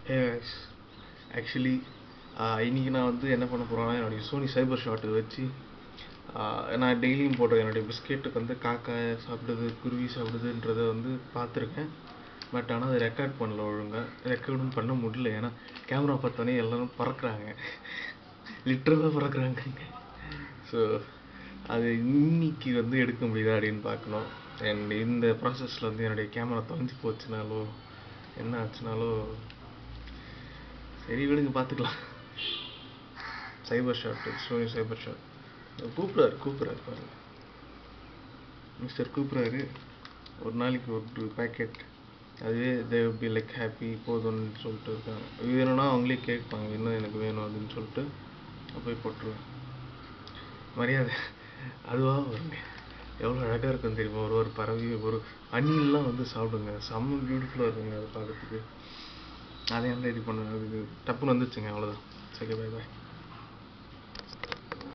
ஹே actually இன்னைக்கு நான் வந்து என்ன பண்ண போகிறேன்னா என்னுடைய சோனி சைபர் ஷாட்டை வச்சு ஆஹ் நான் டெய்லியும் போடுற என்னுடைய பிஸ்கெட்டுக்கு வந்து காக்கா சாப்பிடுது குருவி சாப்பிடுதுன்றதை வந்து பார்த்துருக்கேன் பட் ஆனால் அதை ரெக்கார்ட் பண்ணல ஒழுங்காக ரெக்கார்டும் பண்ண முடியல ஏன்னா கேமரா பார்த்தோன்னே எல்லாரும் பறக்குறாங்க லிட்டரலாக பறக்குறாங்க ஸோ அது இன்னைக்கு வந்து எடுக்க முடியுதா அப்படின்னு பார்க்கணும் அண்ட் இந்த ப்ராசஸில் வந்து என்னுடைய கேமரா தொலைஞ்சு போச்சுனாலோ என்ன ஆச்சுனாலோ சரி விடுங்க பார்த்துக்கலாம் cyber shot Sony cyber shot கூப்பிட்றாரு கூப்பிட்றாரு பாருங்க மிஸ்டர் கூப்பிட்றாரு ஒரு நாளைக்கு ஒரு பேக்கெட் அதுவே தே பி லைக் ஹாப்பி போதும்னு சொல்லிட்டு இருக்காங்க வேணும்னா அவங்களே கேட்பாங்க இன்னும் எனக்கு வேணும் அப்படின்னு சொல்லிட்டு நான் போய் போட்டுருவேன் மரியாதை அதுவா வருங்க எவ்வளோ அழகாக இருக்கும் தெரியுமா ஒரு ஒரு பறவை ஒரு அணில்லாம் வந்து சாப்பிடுங்க செம்ம பியூட்டிஃபுல்லாக இருக்குங்க அதை பார்க்கறதுக்கு அதை ஏன்டா இது பண்ண அது டப்புன்னு வந்துச்சுங்க அவ்வளோதான் சரி பை பாய்